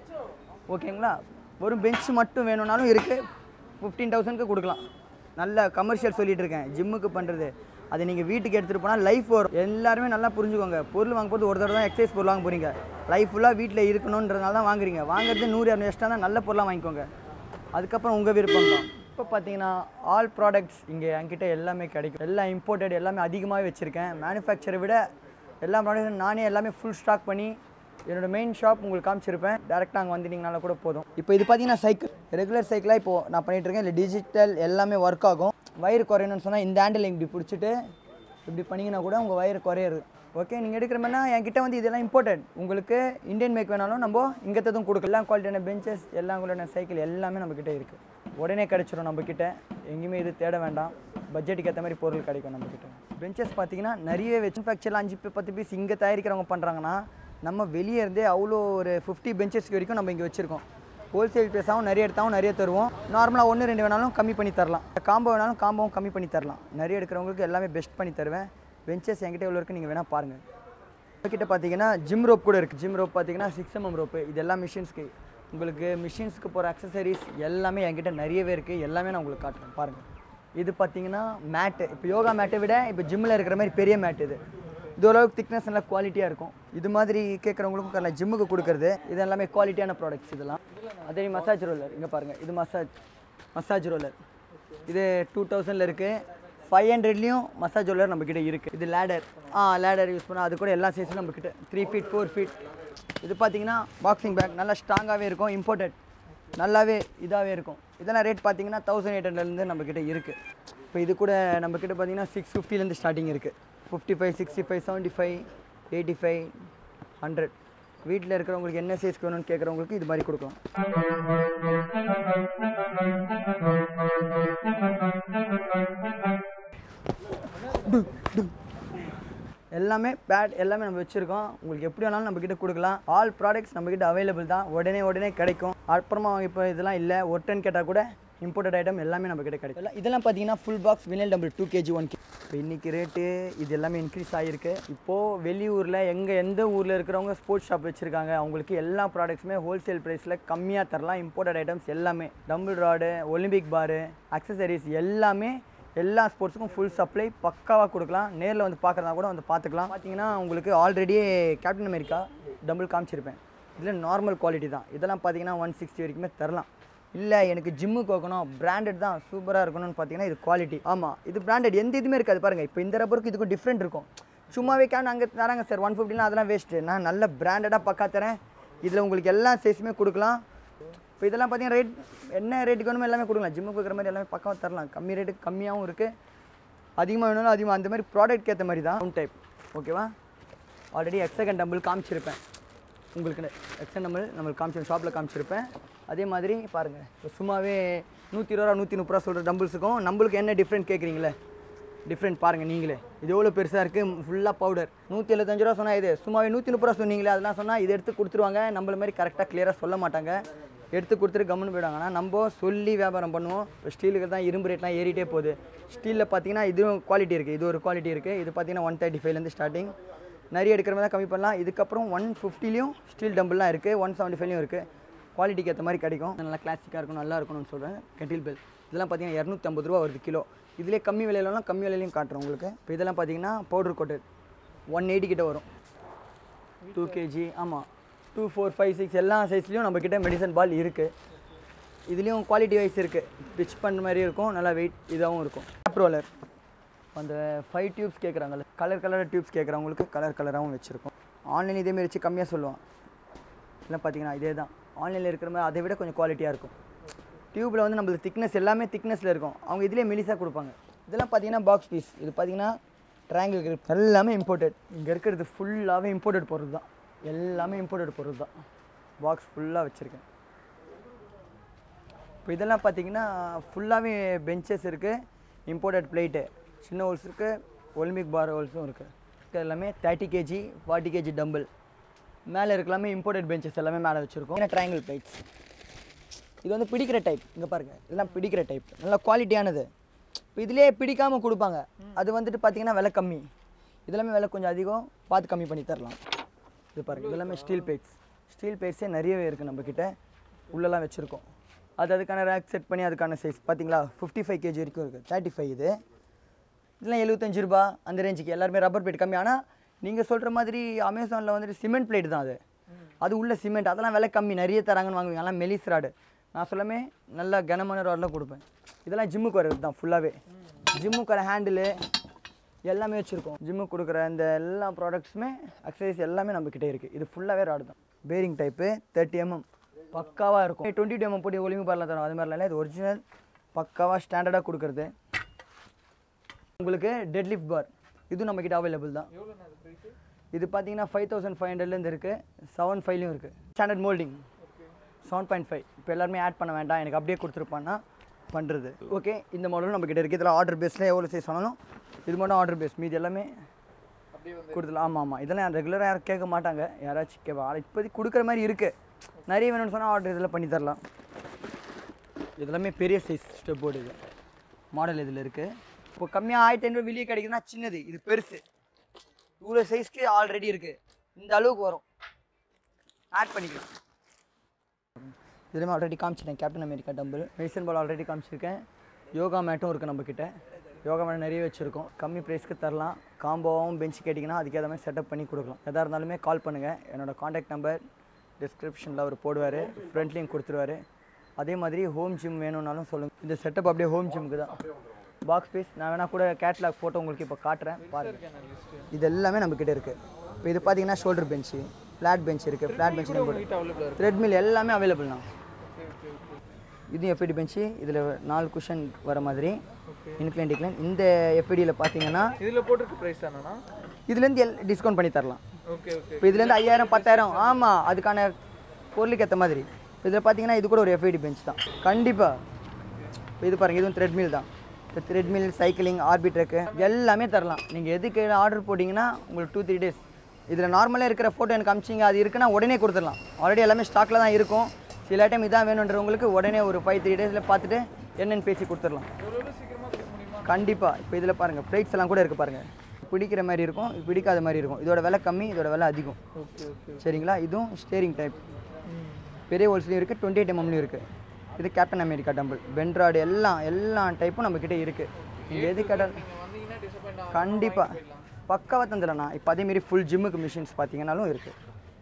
ஓகேங்களா ஒரு பெஞ்ச் மட்டும் வேணும்னாலும் இருக்குது ஃபிஃப்டீன் தௌசண்ட்க்கு கொடுக்கலாம் நல்ல கமர்ஷியல் சொல்லிட்டு இருக்கேன் ஜிம்முக்கு பண்ணுறது அதை நீங்கள் வீட்டுக்கு எடுத்துகிட்டு போனால் லைஃப் வரும் எல்லாருமே நல்லா புரிஞ்சுக்கோங்க பொருள் வாங்க போது ஒரு தடவை தான் எக்ஸசைஸ் பொருள் வாங்க போகிறீங்க லைஃப் ஃபுல்லாக வீட்டில் இருக்கணுன்றதுனால தான் வாங்குறீங்க வாங்குறது நூறு இரநூறு எக்ஸ்ட்ரா தான் நல்ல பொருளாக வாங்கிக்கோங்க அதுக்கப்புறம் உங்கள் விருப்பம் தான் இப்போ பார்த்தீங்கன்னா ஆல் ப்ராடக்ட்ஸ் இங்கே என்கிட்ட எல்லாமே கிடைக்கும் எல்லாம் இம்போர்ட்டட் எல்லாமே அதிகமாகவே வச்சுருக்கேன் மேனுஃபேக்சரை விட எல்லா ப்ராடக்ட்டும் நானே எல்லாமே ஃபுல் ஸ்டாக் பண்ணி என்னோட மெயின் ஷாப் உங்களுக்கு காமிச்சிருப்பேன் டேரெக்டாக அங்கே வந்துட்டீங்கனால கூட போதும் இப்போ இது பார்த்தீங்கன்னா சைக்கிள் ரெகுலர் சைக்கிளாக இப்போது நான் பண்ணிட்டு இருக்கேன் இல்லை டிஜிட்டல் எல்லாமே ஒர்க் ஆகும் வயிறு குறையணும்னு சொன்னால் இந்த ஹேண்டில் இப்படி பிடிச்சிட்டு இப்படி பண்ணிங்கன்னா கூட உங்கள் வயிறு குறையிறது ஓகே நீங்கள் எடுக்கிற மாதிரினா என்கிட்ட வந்து இதெல்லாம் இம்பார்ட்டன்ட் உங்களுக்கு இந்தியன் மேக் வேணாலும் நம்ம இங்கத்ததும் கொடுக்கலாம் எல்லா குவாலிட்டியான பெஞ்சஸ் எல்லா குவாலிட்டியான சைக்கிள் எல்லாமே நம்மக்கிட்ட இருக்குது உடனே கிடச்சிரும் நம்மக்கிட்ட எங்கேயுமே இது தேட வேண்டாம் பட்ஜெட்டுக்கு ஏற்ற மாதிரி பொருள் கிடைக்கும் நம்மக்கிட்ட பெஞ்சஸ் பார்த்தீங்கன்னா நிறைய வெச்சு ஃபேக்சரில் அஞ்சு பே- பத்து பீஸ் இங்கே தயாரிக்கிறவங்க பண்ணுறாங்கன்னா நம்ம வெளியே இருந்தே அவ்வளோ ஒரு ஃபிஃப்டி பெஞ்சஸ் வரைக்கும் நம்ம இங்கே வச்சுருக்கோம் ஹோல்சேல் ப்ரைஸாகவும் நிறைய எடுத்தாவும் நிறைய தருவோம் நார்மலாக ஒன்று ரெண்டு வேணாலும் கம்மி பண்ணி தரலாம் காம்போ வேணாலும் காம்போவும் கம்மி பண்ணி தரலாம் நிறைய எடுக்கிறவங்களுக்கு எல்லாமே பெஸ்ட் பண்ணி தருவேன் பெஞ்சஸ் என்கிட்ட எவ்வளோ இருக்குது நீங்கள் வேணால் பாருங்கள் கிட்ட பார்த்தீங்கன்னா ஜிம் ரோப் கூட இருக்குது ஜிம் ரோப் பார்த்தீங்கன்னா சிக்ஸ் எம்எம் ரோப்பு இது எல்லாம் மிஷின்ஸ்க்கு உங்களுக்கு மிஷின்ஸ்க்கு போகிற அக்சசரிஸ் எல்லாமே என்கிட்ட நிறையவே இருக்குது எல்லாமே நான் உங்களுக்கு காட்டுறேன் பாருங்கள் இது பார்த்தீங்கன்னா மேட்டு இப்போ யோகா மேட்டை விட இப்போ ஜிம்மில் இருக்கிற மாதிரி பெரிய மேட் இது இது ஓரளவுக்கு திக்னஸ் நல்லா குவாலிட்டியாக இருக்கும் இது மாதிரி கேட்குறவங்களுக்கும் கரெக்டாக ஜிம்முக்கு கொடுக்குறது இது எல்லாமே குவாலிட்டியான ப்ராடக்ட்ஸ் இதெல்லாம் அதே மசாஜ் ரோலர் இங்கே பாருங்கள் இது மசாஜ் மசாஜ் ரோலர் இது டூ தௌசண்டில் இருக்குது ஃபைவ் ஹண்ட்ரட்லேயும் மசாஜ் ரோலர் நம்மக்கிட்ட இருக்குது இது லேடர் ஆ லேடர் யூஸ் பண்ணால் அது கூட எல்லா சைஸும் நம்மக்கிட்ட த்ரீ ஃபீட் ஃபோர் ஃபீட் இது பார்த்தீங்கன்னா பாக்ஸிங் பேக் நல்லா ஸ்ட்ராங்காகவே இருக்கும் இம்போர்ட்டட் நல்லாவே இதாகவே இருக்கும் இதெல்லாம் ரேட் பார்த்தீங்கன்னா தௌசண்ட் எயிட் ஹண்ட்ரட்லேருந்து நம்மக்கிட்ட இருக்குது இப்போ இது கூட நம்மக்கிட்ட பார்த்தீங்கன்னா சிக்ஸ் ஃபிஃப்டிலேருந்து ஸ்டார்டிங் இருக்குது fifty five sixty five seventy five eighty five hundred வீட்டில் இருக்கிறவங்களுக்கு என்ன சைஸ்க்கு வேணும்னு கேட்குறவங்களுக்கு இது மாதிரி கொடுக்கலாம் எல்லாமே பேட் எல்லாமே நம்ம வச்சுருக்கோம் உங்களுக்கு எப்படி வேணாலும் நம்மக்கிட்ட கொடுக்கலாம் ஆல் ப்ராடக்ட்ஸ் நம்மக்கிட்ட அவைலபிள் தான் உடனே உடனே கிடைக்கும் அப்புறமா இப்போ இதெல்லாம் இல்லை ஒரு டன் கேட்டால் கூட இம்போர்ட்டட் ஐட்டம் எல்லாமே நம்மக்கிட்ட கிடைக்கும் எல்லாம் இதெல்லாம் பார்த்தீங்கன்னா full box vinyl dumbbell two KG one K இப்போ இன்றைக்கி ரேட்டு இது எல்லாமே இன்க்ரீஸ் ஆகிருக்கு இப்போது வெளியூரில் எங்கே எந்த ஊரில் இருக்கிறவங்க ஸ்போர்ட்ஸ் ஷாப் வச்சுருக்காங்க அவங்களுக்கு எல்லா ப்ராடக்ட்ஸுமே ஹோல்சேல் ப்ரைஸில் கம்மியாக தரலாம் இம்போர்ட்டட் ஐட்டம்ஸ் எல்லாமே dumbbell rod Olympic bar accessories எல்லாமே எல்லா ஸ்போர்ட்ஸுக்கும் ஃபுல் சப்ளை பக்காவாக கொடுக்கலாம் நேரில் வந்து பார்க்குறதா கூட வந்து பார்த்துக்கலாம் பார்த்தீங்கன்னா உங்களுக்கு ஆல்ரெடி கேப்டன் அமெரிக்கா டபுள் காமிச்சிருப்பேன் இதில் நார்மல் குவாலிட்டி தான் இதெல்லாம் பார்த்தீங்கன்னா ஒன் சிக்ஸ்டி வரைக்குமே தரலாம் இல்லை எனக்கு ஜிம்முக்கு வைக்கணும் பிராண்டட் தான் சூப்பராக இருக்கணும்னு பார்த்தீங்கன்னா இது குவாலிட்டி ஆமாம் இது பிராண்டட் எந்த இதுவுமே இருக்காது பாருங்கள் இப்போ இந்த ரப்பருக்கு இதுக்கும் டிஃப்ரெண்ட் இருக்கும் சும்மாவே கேன் அங்கே தராங்க சார் ஒன் ஃபிஃப்டிலாம் அதெல்லாம் வேஸ்ட்டு நான் நல்ல பிராண்டடாக பக்கா தரேன் இதில் உங்களுக்கு எல்லா சைஸுமே கொடுக்கலாம் இப்போ இதெல்லாம் பார்த்தீங்கன்னா ரேட் என்ன ரேட்டுக்கு வேணுமோ எல்லாமே கொடுக்கலாம் ஜிம்முக்கு வைக்கிற மாதிரி எல்லாமே பக்கம் தரலாம் கம்மி ரேட்டுக்கு கம்மியாகவும் இருக்குது அதிகமாக வேணும்னாலும் அதிகமாக அந்த மாதிரி ப்ராடக்ட்க்கு ஏற்ற மாதிரி தான் டைப் ஓகேவா ஆல்ரெடி எக்ஸகன் டம்பிள் காமிச்சிருப்பேன் உங்களுக்கு எக்ஸன் டம்பிள் நம்மளுக்கு காமிச்சு ஷாப்பில் காமிச்சிருப்பேன் அதே மாதிரி பாருங்கள் இப்போ சும்மாவே நூற்றி இருபது ரூபா நூற்றி முப்பது ரூபா சொல்கிற டம்பிள்ஸுக்கும் நம்மளுக்கு என்ன டிஃப்ரெண்ட் கேட்குறீங்களே டிஃப்ரெண்ட் பாருங்கள் நீங்களே இது எவ்வளோ பெருசாக இருக்குது ஃபுல்லாக பவுடர் நூற்றி எழுபத்தஞ்சு ரூபா சொன்னால் இது சும்மாவே நூற்றி முப்பது ரூபா சொன்னீங்களே அதெல்லாம் சொன்னால் இது எடுத்து கொடுத்துருவாங்க நம்மள மாதிரி கரெக்டாக கிளியராக சொல்ல மாட்டாங்க எடுத்து கொடுத்துட்டு கம்முன்னு போயிடுவாங்க ஆனால் நம்ம சொல்லி வியாபாரம் பண்ணுவோம் இப்போ ஸ்டீலுக்கு தான் இரும்பு ரேட்லாம் ஏறிட்டே போகுது ஸ்டீலில் பார்த்தீங்கன்னா இதுவும் குவாலிட்டி இருக்குது இது ஒரு குவாலிட்டி இருக்குது இது பார்த்தீங்கன்னா ஒன் தேர்ட்டி ஃபைவ்லேருந்து ஸ்டார்டிங் நிறைய எடுக்கிற மாதிரி தான் கம்மி பண்ணலாம் இதுக்கப்புறம் ஒன் ஃபிஃப்டிலையும் ஸ்டீல் டம்பிள்லாம் இருக்குது ஒன் செவன்ட்டி ஃபைவ்லையும் இருக்குது குவாலிட்டிக்கு ஏற்ற மாதிரி கிடைக்கும் நல்லா கிளாசிக்காக இருக்கும் நல்லா இருக்கணும்னு சொல்கிறேன் கெட்டில் பெல் இதெல்லாம் பார்த்தீங்கன்னா இரநூத்தி ஐம்பது ரூபா வருது கிலோ இதிலே கம்மி விலையிலலாம் கம்மி விலையிலையும் காட்டுறோம் உங்களுக்கு இப்போ இதெல்லாம் பார்த்தீங்கன்னா பவுடர் கோட்டட் ஒன் எயிட்டி கிட்ட வரும் டூ கேஜி ஆமாம் டூ ஃபோர் ஃபைவ் சிக்ஸ் எல்லா சைஸ்லேயும் நம்மக்கிட்ட மெடிசன் பால் இருக்குது இதுலேயும் குவாலிட்டி வைஸ் இருக்குது பிச் பண்ணுற மாதிரி இருக்கும் நல்லா வெயிட் இதாகவும் இருக்கும் ரோலர் அந்த ஃபைவ் டியூப்ஸ் கேட்குறாங்கல்ல கலர் கலர் டியூப்ஸ் கேட்குறவங்களுக்கு கலர் கலராகவும் வச்சுருக்கோம் ஆன்லைன் இதேமாரி வச்சு கம்மியாக சொல்லுவான் இல்லை பார்த்தீங்கன்னா இதே தான் ஆன்லைனில் இருக்கிற மாதிரி அதை விட கொஞ்சம் குவாலிட்டியாக இருக்கும் டியூப்பில் வந்து நம்மளுக்கு திக்னஸ் எல்லாமே திக்னஸில் இருக்கும் அவங்க இதிலே மெலிசாக கொடுப்பாங்க இதெல்லாம் பார்த்தீங்கன்னா பாக்ஸ் பீஸ் இது பார்த்தீங்கன்னா ட்ரையாங்கிள் கிரிப் எல்லாமே இம்போர்ட்டட் இங்கே இருக்கிறது ஃபுல்லாகவே இம்போர்ட்டட் பொருள் தான் எல்லாமே இம்போர்ட்டட் பொருள் தான் பாக்ஸ் ஃபுல்லாக வச்சுருக்கேன் இப்போ இதெல்லாம் பார்த்தீங்கன்னா ஃபுல்லாகவே பெஞ்சஸ் இருக்குது இம்போர்ட்டட் பிளேட்டு சின்ன ஹோல்ஸ் இருக்குது ஒலிம்பிக் பார் ஹோல்ஸும் இருக்குது இது எல்லாமே thirty KG forty KG dumbbell மேலே இருக்கலாமே இம்போர்ட்டட் பெஞ்சஸ் எல்லாமே மேலே வச்சுருக்கோம் ஏன்னா ட்ரையாங்கிள் பிளேட்ஸ் இது வந்து பிடிக்கிற டைப் இங்கே பாருங்கள் இதெல்லாம் பிடிக்கிற டைப் நல்ல குவாலிட்டியானது இப்போ இதுலேயே பிடிக்காமல் கொடுப்பாங்க அது வந்துட்டு பார்த்தீங்கன்னா விலை கம்மி இதெல்லாமே விலை கொஞ்சம் அதிகம் பார்த்து கம்மி பண்ணி தரலாம் இது பாருங்கள் இதெல்லாமே ஸ்டீல் பிளேட்ஸ் ஸ்டீல் பிளேட்ஸே நிறையவே இருக்குது நம்மக்கிட்ட உள்ளெல்லாம் வச்சுருக்கோம் அது அதுக்கான ரேக் செட் பண்ணி அதுக்கான சைஸ் பார்த்தீங்களா ஃபிஃப்டி ஃபைவ் கேஜி வரைக்கும் இருக்குது தேர்ட்டி ஃபைவ் இது இதெல்லாம் எழுபத்தஞ்சு ரூபா அந்த ரேஞ்சுக்கு எல்லாருமே ரப்பர் பிளேட் கம்மி ஆனால் நீங்கள் சொல்கிற மாதிரி அமேசானில் வந்துட்டு சிமெண்ட் பிளேட் தான் அது அது உள்ள சிமெண்ட் அதெல்லாம் விலை கம்மி நிறைய தராங்கன்னு வாங்குவீங்க அதெல்லாம் மெலிஸ் ராடு நான் சொல்லாமே நல்லா கனமான ராடெலாம் கொடுப்பேன் இதெல்லாம் ஜிம்முக்கு வரது தான் ஃபுல்லாகவே ஜிம்முக்கு வர ஹேண்டிலு எல்லாமே வச்சுருக்கோம் ஜிம்முக்கு கொடுக்குற இந்த எல்லா ப்ராடக்ட்ஸுமே அக்சசைஸ் எல்லாமே நம்மக்கிட்ட இருக்குது இது ஃபுல்லாகவே ராடு தான் பேரிங் டைப்பு தேர்ட்டி எம்எம் பக்காவாக இருக்கும் டுவெண்ட்டி டூ எம்எம் போட்டு ஒலிம்பு பாரில் தரோம் அது மாதிரிலாம் இல்லை இது ஒரிஜினல் பக்காவாக ஸ்டாண்டர்டாக கொடுக்குறது உங்களுக்கு டெட் லிஃப்ட் பார் இதுவும் நம்மக்கிட்ட அவைலபிள் தான் இது பார்த்தீங்கன்னா ஃபைவ் தௌசண்ட் ஃபைவ் ஹண்ட்ரட்லேருந்து இருக்குது செவன் ஃபைவ்லையும் இருக்குது standard moulding seven point five இப்போ எல்லாருமே ஆட் பண்ண வேண்டாம் எனக்கு அப்படியே கொடுத்துருப்பான்னா பண்ணுறது ஓகே இந்த மாடலும் நம்மக்கிட்ட இருக்குது இதில் ஆர்டர் பேஸில் எவ்வளோ சைஸ் ஆனாலும் இது மட்டும் ஆர்டர் பேஸ் மீதி எல்லாமே கொடுத்துல ஆமாம் ஆமாம் இதெல்லாம் ரெகுலராக யாரும் கேட்க மாட்டாங்க யாராச்சும் கேட்பா ஆனால் இப்போதைக்கு கொடுக்குற மாதிரி இருக்குது நிறைய வேணும்னு சொன்னால் ஆர்டர் இதில் பண்ணி தரலாம் இதெல்லாமே பெரிய சைஸ் ஸ்டெப் போர்டு இது மாடல் இதில் இருக்குது இப்போ கம்மியாக ஆயிரத்தி ஐநூறு வெளியே கிடைக்குதுன்னா சின்னது இது பெருசு இவ்வளோ சைஸ்க்கு ஆல்ரெடி இருக்குது இந்த அளவுக்கு வரும் ஆட் பண்ணிக்கலாம் இதுலேயுமே ஆல்ரெடி காமிச்சிட்டேன் captain America dumbbell medicine ball already காமிச்சிருக்கேன் யோகா மேட்டும் இருக்குது நம்மக்கிட்ட யோகா மேட் நிறைய வச்சுருக்கோம் கம்மி ப்ரைஸ்க்கு தரலாம் காம்போவும் பெஞ்ச் கேட்டிங்கன்னா அதுக்கேற்ற மாதிரி செட்டப் பண்ணி கொடுக்கலாம் எதாக இருந்தாலுமே கால் பண்ணுங்கள் என்னோடய காண்டாக்ட் நம்பர் டிஸ்கிரிப்ஷனில் அவர் போடுவார் ஃப்ரண்ட்லேயும் கொடுத்துருவாரு அதே மாதிரி ஹோம் ஜிம் வேணும்னாலும் சொல்லுங்கள் இந்த செட்டப் அப்படியே ஹோம் ஜிம்க்கு தான் பாக்ஸ் பீஸ் நான் வேணால் கூட கேட்லாக் ஃபோட்டோ உங்களுக்கு இப்போ காட்டுறேன் பாருங்கள் இது எல்லாமே நம்மக்கிட்ட இருக்குது இப்போ இது பார்த்தீங்கன்னா ஷோல்டர் பெஞ்சு ஃப்ளாட் பெஞ்ச் இருக்குது ஃப்ளாட் பெஞ்ச் த்ரெட்மில் எல்லாமே அவைலபிள் தான் இதுவும் எஃப்ஐடி பெஞ்சு இதில் நாலு குஷன் வர மாதிரி இன்க்ளைன் டிக்ளைன் இந்த எஃப்ஐடியில் பார்த்தீங்கன்னா இதில் போட்டிருக்க ப்ரைஸ் தானேண்ணா இதுலேருந்து எல் டிஸ்கவுண்ட் பண்ணி தரலாம் ஓகே ஓகே இப்போ இதுலேருந்து ஐயாயிரம் பத்தாயிரம் ஆமாம் அதுக்கான பொருளுக்கு ஏற்ற மாதிரி இதில் பார்த்தீங்கன்னா இது கூட ஒரு எஃப்ஐடி பெஞ்ச் தான் கண்டிப்பாக இது பாருங்கள் இதுவும் த்ரெட்மில் தான் இந்த த்ரெட்மில் சைக்கிளிங் ஆர்பிட்ரக்கு எல்லாமே தரலாம் நீங்கள் எதுக்கு ஆர்டர் போட்டிங்கன்னா உங்களுக்கு டூ த்ரீ டேஸ் இதில் நார்மலாக இருக்கிற ஃபோட்டோ எனக்கு அமிச்சிங்க அது இருக்குன்னா உடனே கொடுத்துடலாம் ஆல்ரெடி எல்லாமே ஸ்டாக்கில் தான் இருக்கும் சில டைம் இதான் வேணுன்றவங்களுக்கு உடனே ஒரு ஃபைவ் த்ரீ டேஸில் பார்த்துட்டு என்னென்னு பேசி கொடுத்துடலாம் கண்டிப்பாக இப்போ இதில் பாருங்கள் ப்ரைட்ஸ் எல்லாம் கூட இருக்குது பாருங்கள் பிடிக்கிற மாதிரி இருக்கும் இது பிடிக்காத மாதிரி இருக்கும் இதோட விலை கம்மி இதோட விலை அதிகம் ஓகே ஓகே சரிங்களா இதுவும் ஸ்டேரிங் டைப் பெரிய ஹோல்ஸ்லையும் இருக்குது டுவெண்ட்டி எயிட் எம்எம்லையும் இருக்குது இது கேப்டன் அமெரிக்கா டம்பிள் பென்ட்ராய்டு எல்லாம் எல்லா டைப்பும் நம்மக்கிட்ட இருக்குது நீங்கள் எது கேட்டால் கண்டிப்பாக பக்காவாக தந்துடலாண்ணா இப்போ அதேமாரி ஃபுல் ஜிம்முக்கு மிஷின்ஸ் பார்த்தீங்கன்னாலும் இருக்குது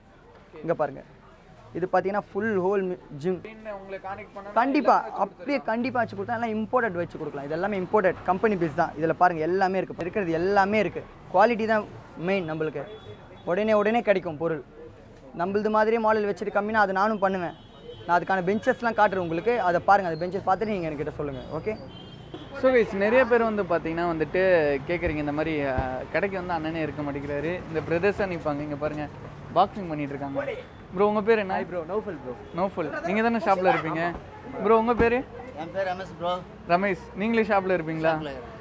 இங்கே பாருங்கள் இது பார்த்தீங்கன்னா ஃபுல் ஹோல் ஜிம் உங்களை கான்டெக்ட் பண்ண கண்டிப்பாக அப்படியே கண்டிப்பாக வச்சு கொடுத்தா எல்லாம் இம்போர்ட்டட் வச்சு கொடுக்கலாம் இது எல்லாமே இம்போர்ட்டட் கம்பெனி பேஸ் தான் இதில் பாருங்கள் எல்லாமே இருக்குது இருக்கிறது எல்லாமே இருக்குது குவாலிட்டி தான் மெயின் நம்மளுக்கு உடனே உடனே கிடைக்கும் பொருள் நம்மளது மாதிரியே மாடல் வச்சுட்டு கம்மினா அது நானும் பண்ணுவேன் நான் அதுக்கான பெஞ்சஸ்லாம் காட்டுறேன் உங்களுக்கு அதை பாருங்கள் அந்த பெஞ்சஸ் பார்த்துட்டு நீங்கள் என்கிட்ட சொல்லுங்கள் ஓகே ஸோ கைஸ் நிறைய பேர் வந்து பார்த்தீங்கன்னா வந்துட்டு கேட்குறீங்க இந்த மாதிரி அஹ், கடைக்கு வந்து அண்ணனே இருக்க மாட்டேங்கிறாரு இந்த பிரதர்ஸாக நிற்பாங்க இங்கே பாருங்கள் பாக்ஸிங் பண்ணிட்டு இருக்காங்க ப்ரோ உங்கள் பேர் என்ன ப்ரோ நோஃபல் ப்ரோ நோஃபல் நீங்கள் தானே ஷாப்பில் இருப்பீங்க ப்ரோ உங்கள் பேர் என் பேர் ரமேஷ் ப்ரோ ரமேஷ் நீங்களே ஷாப்பில் இருப்பீங்களா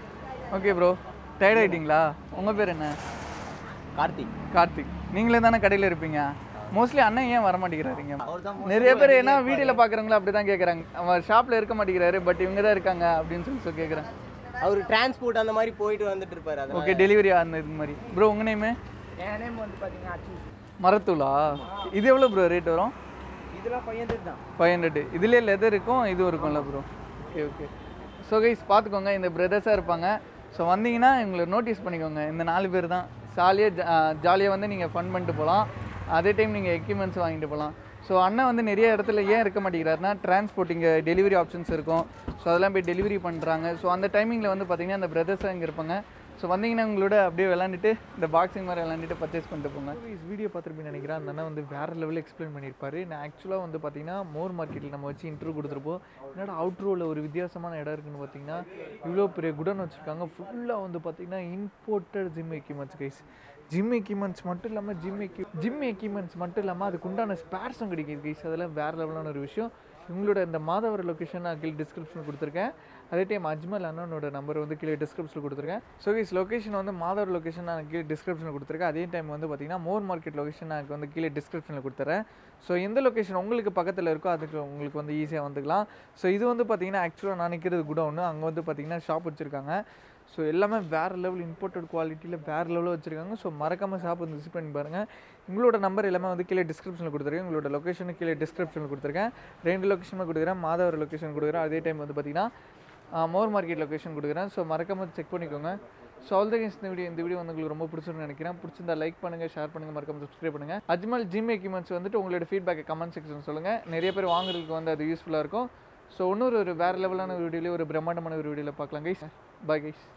ஓகே ப்ரோ டயர்ட் ஆகிட்டீங்களா உங்கள் பேர் என்ன கார்த்திக் கார்த்திக் நீங்களே தானே கடையில் இருப்பீங்க மோஸ்ட்லி அண்ணன் ஏன் வர மாட்டேங்கிறாருங்க நிறைய பேர் ஏன்னா வீடியோவில் பார்க்குறவங்கள அப்படி தான் கேட்குறாங்க அவன் ஷாப்பில் இருக்க மாட்டேங்கிறாரு பட் இவங்க தான் இருக்காங்க அப்படின்னு சொல்லி சொல்லி கேட்குறேன் அவர் டிரான்ஸ்போர்ட் அந்த மாதிரி போயிட்டு வந்துட்டு இருப்பாரு அதனால ஓகே டெலிவரி அந்த இது மாதிரி ப்ரோ உங்கள் நேமு என் நேம் வந்து பார்த்தீங்கன்னா மரத்தூளா இது எவ்வளோ ப்ரோ ரேட் வரும் இதெல்லாம் ஃபைவ் ஹண்ட்ரட் தான் ஃபைவ் ஹண்ட்ரட் இதுலேயே லெதர் இருக்கும் இதுவும் இருக்கும்ல bro okay okay so guys பார்த்துக்கோங்க இந்த பிரதர்ஸாக இருப்பாங்க ஸோ வந்தீங்கன்னா இவங்களை நோட்டீஸ் பண்ணிக்கோங்க இந்த நாலு பேர் தான் ஜாலியாக ஜாலியாக வந்து நீங்கள் ஃபன் பண்ணிட்டு போகலாம் அதே டைம் நீங்கள் எக்யூப்மெண்ட்ஸ் வாங்கிட்டு போகலாம் ஸோ அண்ணன் வந்து நிறைய இடத்துல ஏன் இருக்க மாட்டேங்கிறாருன்னா டிரான்ஸ்போர்ட் இங்கே டெலிவரி ஆப்ஷன்ஸ் இருக்கும் ஸோ அதெல்லாம் போய் டெலிவரி பண்ணுறாங்க ஸோ அந்த டைமிங்கில் வந்து பார்த்தீங்கன்னா அந்த பிரதர்ஸாக இங்கே இருப்பாங்க ஸோ வந்தீங்கன்னா உங்களோட அப்படியே விளாண்டுட்டு இந்த பாக்ஸிங் மாதிரி விளாண்டுட்டு பர்ச்சேஸ் பண்ணிட்டு போங்க வீடியோ பார்த்துருப்பீங்கன்னு நினைக்கிறேன் அந்த அண்ணன் வந்து வேறு லெவலில் எக்ஸ்பிளைன் பண்ணியிருப்பாரு நான் ஆக்சுவலாக வந்து பார்த்தீங்கன்னா மோர் மார்க்கெட்டில் நம்ம வச்சு இன்டர்வியூ கொடுத்துருப்போம் என்னோட அவுட்ரோவில் ஒரு வித்தியாசமான இடம் இருக்குன்னு பார்த்தீங்கன்னா இவ்வளோ பெரிய குடன் வச்சுருக்காங்க ஃபுல்லாக வந்து பார்த்தீங்கன்னா imported gym equipments guys gym equipments மட்டும் இல்லாமல் ஜிம் எக்யூ ஜிம் எக்யூப்மெண்ட்ஸ் மட்டும் இல்லாமல் அதுக்கு உண்டான ஸ்பேர்ஸும் கிடைக்கிது கைஸ் அதெல்லாம் வேறு லெவலான ஒரு விஷயம் இவங்களோட இந்த மாதவர லொக்கேஷன் நான் கீழே டிஸ்கிரிப்ஷன் கொடுத்துருக்கேன் அதே டைம் அஜ்மல் அண்ணனோட நம்பர் வந்து கீழே டிஸ்கிரிப்ஷனில் கொடுத்துருக்கேன் ஸோ கைஸ் லொக்கேஷன் வந்து மாதவர் லொக்கேஷன் நான் கீழே டிஸ்கிரிப்ஷனில் கொடுத்துருக்கேன் அதே டைம் வந்து பார்த்தீங்கன்னா மோர் மார்க்கெட் லொக்கேஷன் நான் வந்து கீழே டிஸ்கிரிப்ஷனில் கொடுத்துறேன் ஸோ எந்த லொக்கேஷன் உங்களுக்கு பக்கத்தில் இருக்கோ அதுக்கு உங்களுக்கு வந்து ஈஸியாக வந்துக்கலாம் ஸோ இது வந்து பார்த்தீங்கன்னா ஆக்சுவலாக நான் நிற்கிறது கூட ஒன்று அங்கே வந்து பார்த்தீங்கன்னா ஷாப் வச்சுருக்காங்க ஸோ எல்லாமே வேறு லெவல் இம்போர்ட்டட் குவாலிட்டியில் வேறு லெவலில் வச்சுருக்காங்க ஸோ மறக்காமல் ஷாப் வந்து விசிட் பண்ணி பாருங்கள் உங்களோட நம்பர் எல்லாமே வந்து கீழே டிஸ்கிரிப்ஷனில் கொடுத்துருக்கேன் உங்களோட லொக்கேஷனு கீழே டிஸ்கிரிப்ஷனில் கொடுத்துருக்கேன் ரெண்டு லொக்கேஷனுமே கொடுக்குறேன் மாதவர் லொக்கேஷன் கொடுக்குறேன் அதே டைம் வந்து பார்த்தீங்கன்னா மோர் மார்க்கெட் லொக்கேஷன் கொடுக்குறேன் ஸோ மறக்காமல் செக் பண்ணிக்கோங்க ஸோ ஆல் த இந்த வீடியோ இந்த வீடியோ வந்து உங்களுக்கு ரொம்ப பிடிச்சிருன்னு நினைக்கிறேன் பிடிச்சிருந்தா லைக் பண்ணுங்கள் ஷேர் பண்ணுங்கள் மறக்காம சப்ஸ்கிரைப் பண்ணுங்கள் அஜ்மல் ஜிம் எக்யூப்மெண்ட்ஸ் வந்துட்டு உங்களோட ஃபீட்பேக் கமெண்ட் செக்ஷன் சொல்லுங்கள் நிறைய பேர் வாங்குறதுக்கு வந்து அது யூஸ்ஃபுல்லாக இருக்கும் ஸோ இன்னொரு ஒரு வேறு லெவலான ஒரு வீடியோவில் ஒரு பிரம்மாண்டமான ஒரு வீடியோவில் பார்க்கலாம் கைஸ் பாய் கைஸ்